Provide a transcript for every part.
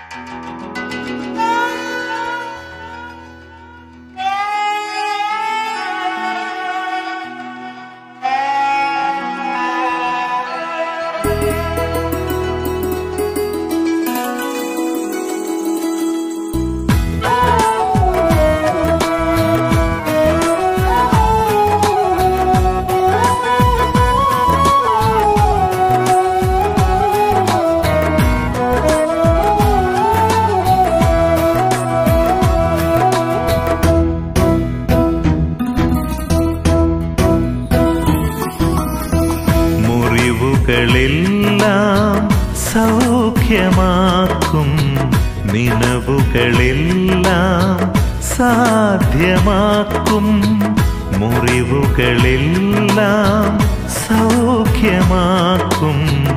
മുറിവുകളെല്ലാം സൗഖ്യമാക്കും നിലവുകളെല്ലാം സാധ്യമാക്കും മുറിവുകളെല്ലാം സൗഖ്യമാക്കും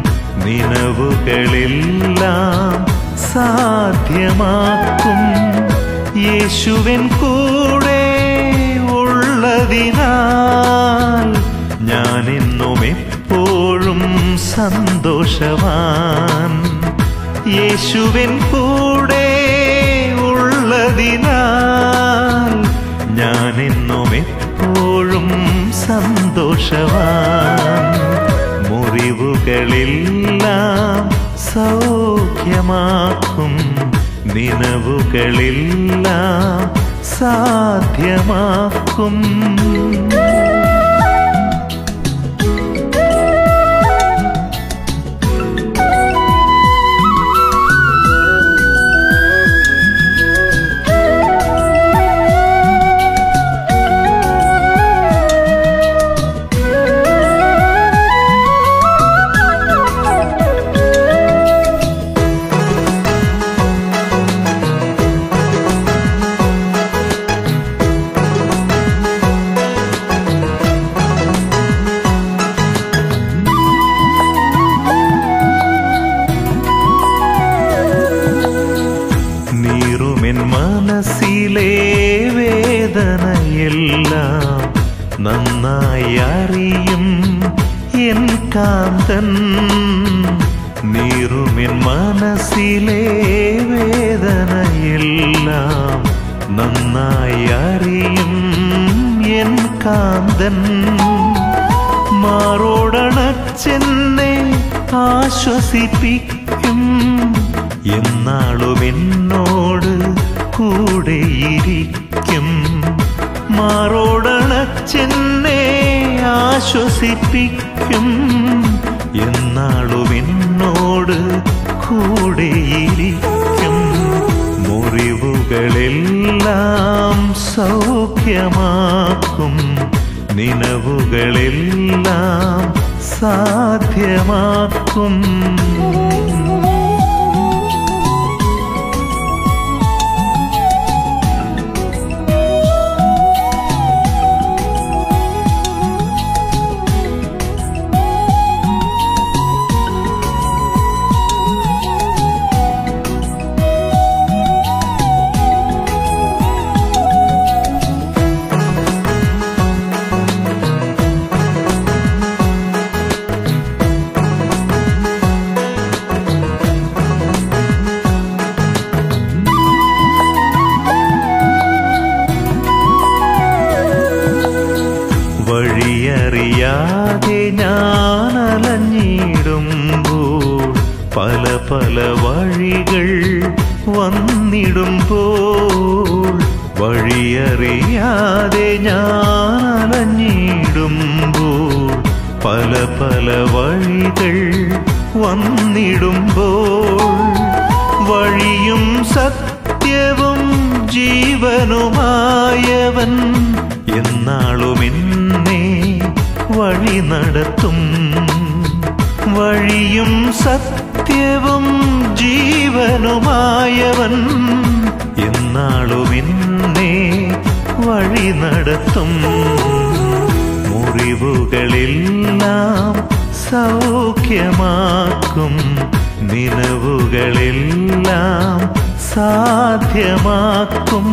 നിലവുകളെല്ലാം സാധ്യമാക്കും യേശുവിൻ കൂടെ ഉള്ളതിനാൽ ഞാൻ എന്നും എപ്പോഴും സന്തോഷവാൻ യേശുവിൻ കൂടെ ഉള്ളതിനാൽ ഞാൻ എന്നും എപ്പോഴും സന്തോഷവാൻ മുറിവുകളെല്ലാം സൗഖ്യമാക്കും നിലവുകളെല്ലാം സാധ്യമാക്കും നീറുമെൻ മനസ്സിലെ വേദനയെല്ലാം നന്നായി അറിയും എൻ കാന്തൻ നീറുമെൻ മനസ്സിലെ വേദനയെല്ലാം നന്നായി അറിയും എൻ കാന്തൻ മാറോടണച്ചെന്നെ ആശ്വസിപ്പിക്കും എന്നാളും എന്നോട് കൂടെയിരിക്കും മാറോടണച്ചെന്നെ ആശ്വസിപ്പിക്കും എന്നാളും എന്നോട് കൂടെയിരിക്കും മുറിവുകളെല്ലാം സൗഖ്യമാക്കും നിലവുകളെല്ലാം സാധ്യമാക്കും വഴിയറിയാതെ ഞാൻ അലഞ്ഞിടുമ്പോൾ പല പല വഴികൾ വന്നിടുമ്പോൾ വഴിയറിയാതെ ഞാൻ അലഞ്ഞിടുമ്പോൾ പല പല വഴികൾ വന്നിടുമ്പോൾ വഴിയും സത്യവും ജീവനുമായവൻ എന്നാളും എന്നെ വഴി നടത്തും വഴിയും സത്യവും ജീവനുമായവൻ എന്നാളും എന്നെ വഴി നടത്തും മുറിവുകളെല്ലാം സൗഖ്യമാക്കും നിലവുകളെല്ലാം സാധ്യമാക്കും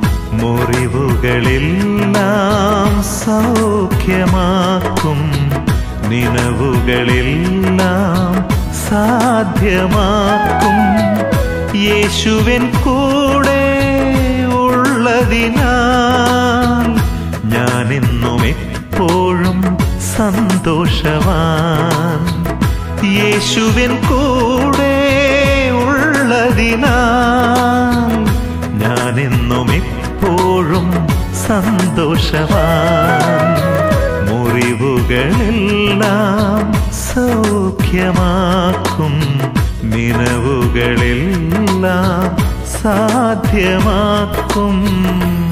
മുറിവുകളെല്ലാം സൗഖ്യമാക്കും നിലവുകളെല്ലാം സാധ്യമാക്കും യേശുവിൻ കൂടെ ഉള്ളതിനാൽ ഞാനെന്നും എപ്പോഴും സന്തോഷവാൻ യേശുവിൻ കൂടെ ഉള്ളതിനാൽ ഞാനെന്നും എപ്പോഴും സന്തോഷവാൻ മുറിവുകളെല്ലാം സൗഖ്യമാക്കും നിലവുകളെല്ലാം സാധ്യമാക്കും